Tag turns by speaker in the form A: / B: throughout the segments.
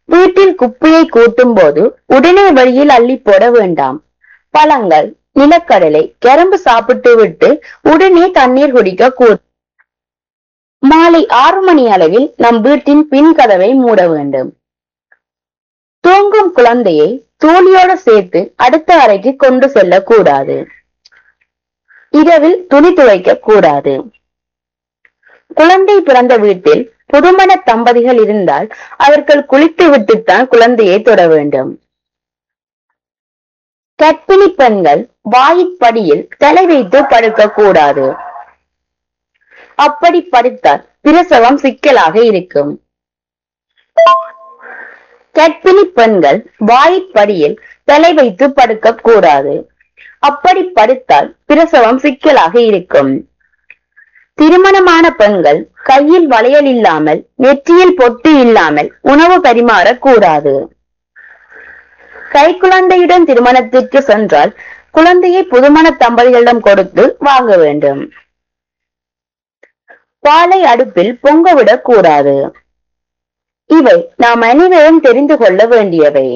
A: வீட்டில் குப்பையை கூட்டும் போது உடனே வழியில் அள்ளி போட வேண்டாம் பழங்கள் நிலக்கடலை கரும்பு சாப்பிட்டு விட்டு உடனே தண்ணீர் குடிக்க கூடும் மாலை ஆறு மணி அளவில் நம் வீட்டின் பின் கதவை மூட வேண்டும் தூங்கும் குழந்தையை தூளியோடு சேர்த்து அடுத்த அறைக்கு கொண்டு செல்லக்கூடாது இரவில் துணி துவைக்க கூடாது குழந்தை பிறந்த வீட்டில் புதுமண தம்பதிகள் இருந்தால் அவர்கள் குளித்து விட்டுத்தான் குழந்தையை தொட வேண்டும் கர்ப்பிணி பெண்கள் வாயிற்படியில் தலை வைத்து படுக்க கூடாது அப்படி படுத்தால் பிரசவம் சிக்கலாக இருக்கும் கர்ப்பிணி பெண்கள் வாயிற்படியில் தலை வைத்து படுக்க கூடாது அப்படி படுத்தால் பிரசவம் சிக்கலாக இருக்கும் திருமணமான பெண்கள் கையில் வளையல் இல்லாமல் நெற்றியில் பொட்டு இல்லாமல் உணவு பரிமாறக் கூடாது கைக்குழந்தையுடன் திருமணத்திற்கு சென்றால் குழந்தையை புதுமண தம்பதிகளிடம் கொடுத்து வாங்க வேண்டும் பாலை அடுப்பில் பொங்கவிடக் கூடாது இவை நாம் அனைவரும் தெரிந்து கொள்ள வேண்டியவை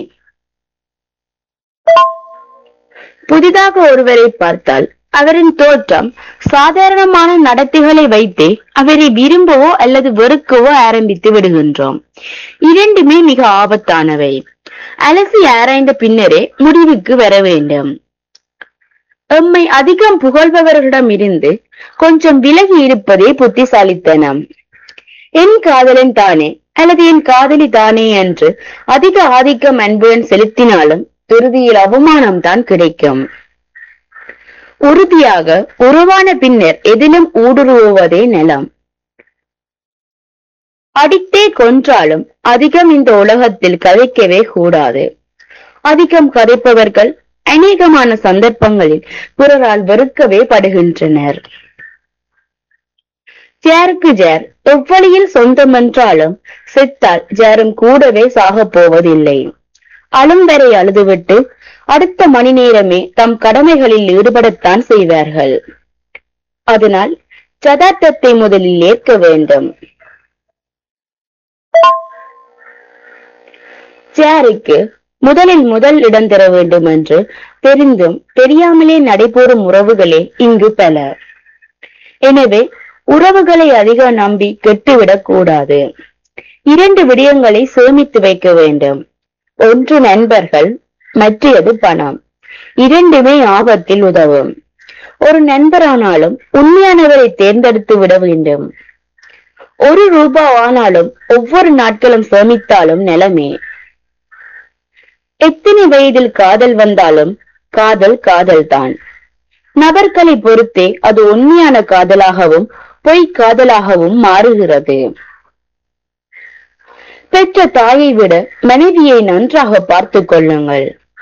A: புதிதாக ஒருவரை பார்த்தால் அவரின் தோற்றம் சாதாரணமான நடத்தைகளை வைத்தே அவரை விரும்பவோ அல்லது வெறுக்கவோ ஆரம்பித்து விடுகின்றோம் இரண்டுமே மிக ஆபத்தானவை அலசி ஆராய்ந்த பின்னரே முடிவுக்கு வர வேண்டும் எம்மை அதிகம் புகழ்பவர்களிடம் இருந்து கொஞ்சம் விலகி இருப்பதே புத்திசாலித்தனம் என் காதலன் தானே அல்லது என் காதலி தானே என்று அதிக ஆதிக்கம் அன்புடன் செலுத்தினாலும் இறுதியில் அவமானம் தான் கிடைக்கும் உறுதியாக உருவான பின்னர் எதிலும் ஊடுருவுவதே நலம் அடித்தே கொன்றாலும் அதிகம் இந்த உலகத்தில் கதைக்கவே கூடாது அதிகம் கதைப்பவர்கள் அநேகமான சந்தர்ப்பங்களில் பிறரால் வெறுக்கவே படுகின்றனர் ஜேருக்கு ஜேர் எவ்வழியில் சொந்தமென்றாலும் செத்தால் ஜேரும் கூடவே சாகப் போவதில்லை அழும் வரை அழுதுவிட்டு அடுத்த மணி நேரமே தம் கடமைகளில் ஈடுபடத்தான் செய்வார்கள் அதனால் சதார்த்தத்தை முதலில் ஏற்க வேண்டும் ஜேருக்கு முதலில் முதல் இடம் தர வேண்டும் என்று தெரிந்தும் தெரியாமலே நடைபெறும் உறவுகளே இங்கு பல எனவே உறவுகளை அதிக நம்பி கெட்டுவிடக் கூடாது இரண்டு விடயங்களை சேமித்து வைக்க வேண்டும் ஒன்று நண்பர்கள் மற்றது பணம் இரண்டுமே ஆபத்தில் உதவும் ஒரு நண்பரானாலும் உண்மையானவரை தேர்ந்தெடுத்து விட வேண்டும் ஒரு ரூபா ஆனாலும் ஒவ்வொரு நாட்களும் சேமித்தாலும் நிலமே எத்தனை வயதில் காதல் வந்தாலும் காதல் காதல் தான் நபர்களை பொறுத்தே அது உண்மையான காதலாகவும் பொய் காதலாகவும் மாறுகிறது பெற்ற தாயை விட மனைவியை நன்றாக பார்த்துக் கொள்ளுங்கள்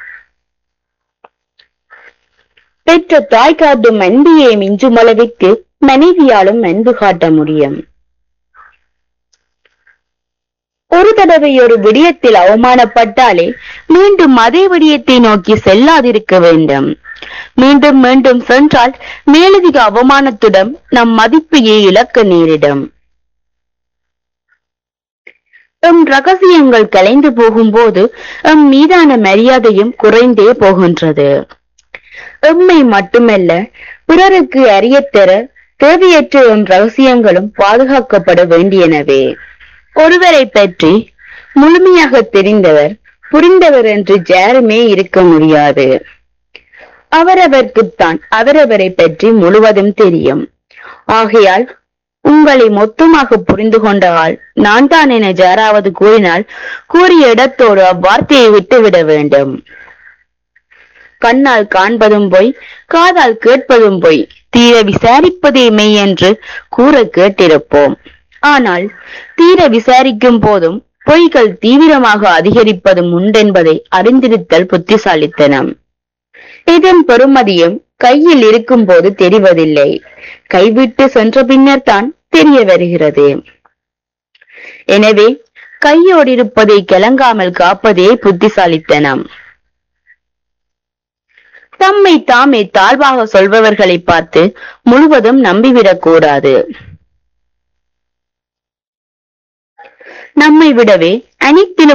A: பெற்ற தாய் காட்டும் அன்பியை மிஞ்சும் அளவிற்கு மனைவியாலும் அன்பு காட்ட முடியும் ஒரு தடவை ஒரு விடயத்தில் அவமானப்பட்டாலே மீண்டும் அதே விடயத்தை நோக்கி செல்லாதிருக்க வேண்டும் மீண்டும் மீண்டும் சென்றால் மேலதிக அவமானத்துடன் நம் மதிப்பையே இழக்க நேரிடும் எம் ரகசியங்கள் கலைந்து போகும்போது எம் மீதான மரியாதையும் குறைந்தே போகின்றது எம்மை மட்டுமல்ல பிறருக்கு அறியத்தர தேவையற்ற எம் ரகசியங்களும் பாதுகாக்கப்பட வேண்டியனவே ஒருவரை பற்றி முழுமையாக தெரிந்தவர் புரிந்தவர் என்று யாருமே இருக்க முடியாது அவரவர்க்குத்தான் அவரவரை பற்றி முழுவதும் தெரியும் ஆகையால் உங்களை மொத்தமாக புரிந்து கொண்ட ஆள் நான் தான் என யாராவது கூறினால் கூறிய இடத்தோடு அவ்வார்த்தையை விட்டுவிட வேண்டும் கண்ணால் காண்பதும் பொய் காதால் கேட்பதும் பொய் தீர விசாரிப்பதே மெய் என்று கூற கேட்டிருப்போம் ஆனால் தீர விசாரிக்கும் போதும் பொய்கள் தீவிரமாக அதிகரிப்பதும் உண்டென்பதை அறிந்திருத்தல் புத்திசாலித்தனம் இதன் பெருமதியும் கையில் இருக்கும் போது தெரிவதில்லை கைவிட்டு சென்ற பின்னர் தான் தெரிய வருகிறது எனவே கையோடு இருப்பதை கிளங்காமல் காப்பதே புத்திசாலித்தனம் தம்மை தாமே தாழ்வாக சொல்பவர்களை பார்த்து முழுவதும் நம்பிவிடக் கூடாது நம்மை விடவே அனைத்திலும்